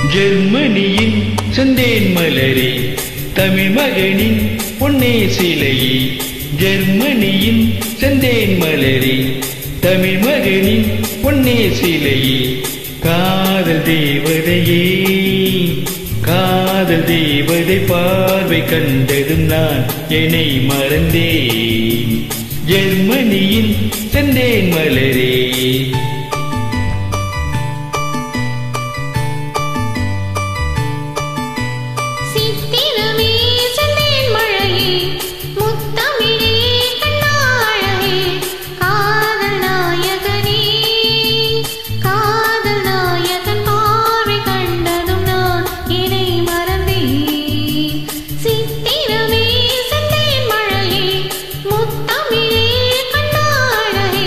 ஜெர்மனியின் செந்தேன் மலரே தமிழ் மகனின் பொன்னே சிலையே ஜெர்மனியின் செந்தேன் மலரே தமிழ் மகனின் பொன்னே சிலையே காதல் தேவதையே காதல் தேவதை பார்வை கண்டதும் நான் என்னை மறந்தேன் ஜெர்மனியின் செந்தேன் மலரே சித்திரமே செந்தேன் மழையே முத்தமிழே கண்ணாழகே காதல் நாயகனே காதல் நாயகன் பார்வை கண்டதும் நான் என்னை மறந்தேன் சித்திரமே செந்தேன் மழையே முத்தமிழே கண்ணாழகே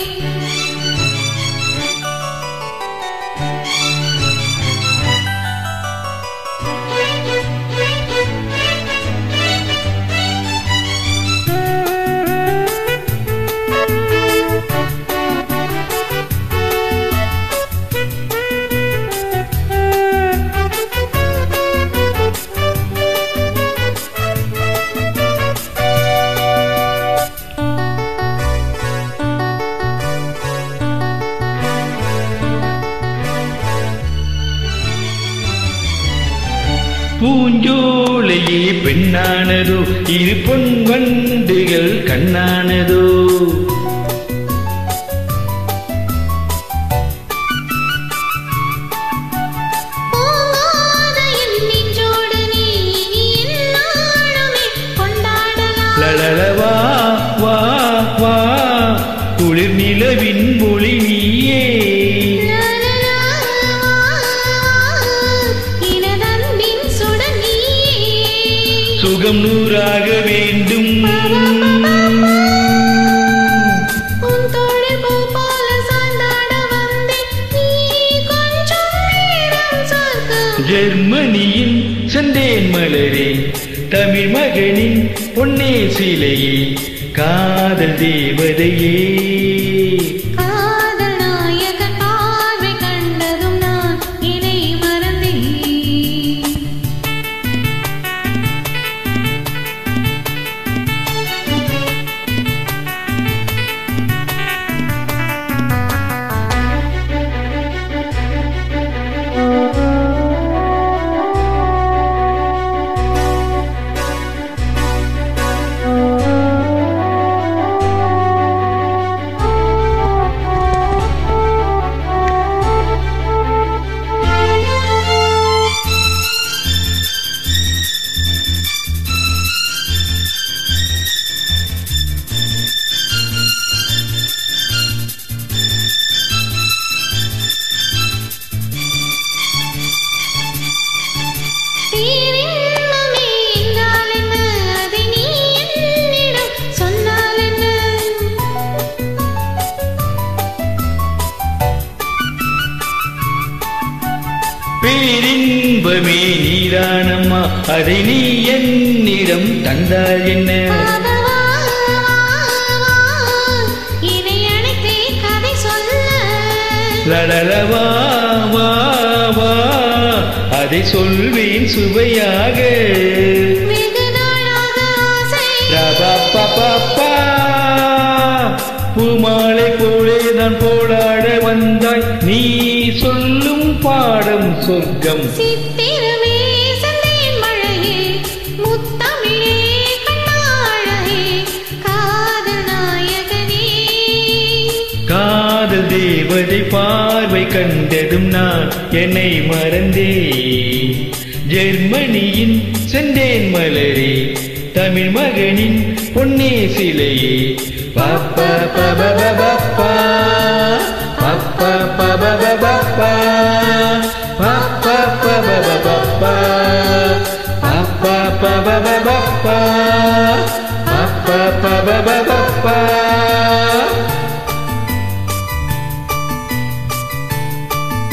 பூஞ்சோலையே பெண்ணானதோ இரு பொன் வண்டுகள் கண்ணானதோ போகாத என் நெஞ்சோடு நீ இனி எந்நாளுமே கொண்டாடலாம். லலலவா வா வா குளிர் நிலவின் மொழி நீயே லலலா, எனதன்பின் சுடர் நீயே. சுகம் நூறாக வேண்டும் உன் தோளில் பூ போல சாய்ந்தாட வந்தேன். நீ கொஞ்சம் நேரம் சொர்க்கம். ஜெர்மனியின் செந்தேன் மலரே தமிழ் மகனின் பொன்னே சிலையே காதல் தேவதையே காதல் நாயகன் பார்வை கண்டதும் நான் என்னை மறந்தேன் பேரின்பமே என்றால் என்ன அதை நீ என்னிடம் சொன்னால் என்ன பேரின்பமே நீதானம்மா அதை நீ என்னிடம் தந்தால் என்ன மாதவா, என்னை அழைத்தே கதை சொல்ல லலலவா வா வா அதை சொல்வேன் சுவையாக வெகு நாளாக ஆசை ரபப்பப்பப்பா. பூமாலை போலே நான் போராட வந்தாய் நீ சொல்லும் பாடம் சொர்க்கம் சித்திரமே செந்தேன் மழையே முத்தமிழே கண்ணாழகே காதல் நாயகனே காதல் தேவதை பார்வை கண்டதும் நான் என்னை மறந்தேன் ஜெர்மனியின் செந்தேன் மலரே தமிழ் மகனின் பொன்னே சிலையே பாப்பா பபபபப்பா பாப்பா பபபபப்பா பாப்பா பபபபப்பா பாப்பா பபபபப்பா பாப்பா பபபபப்பா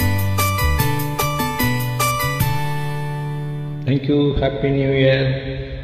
Thank you. Happy New Year.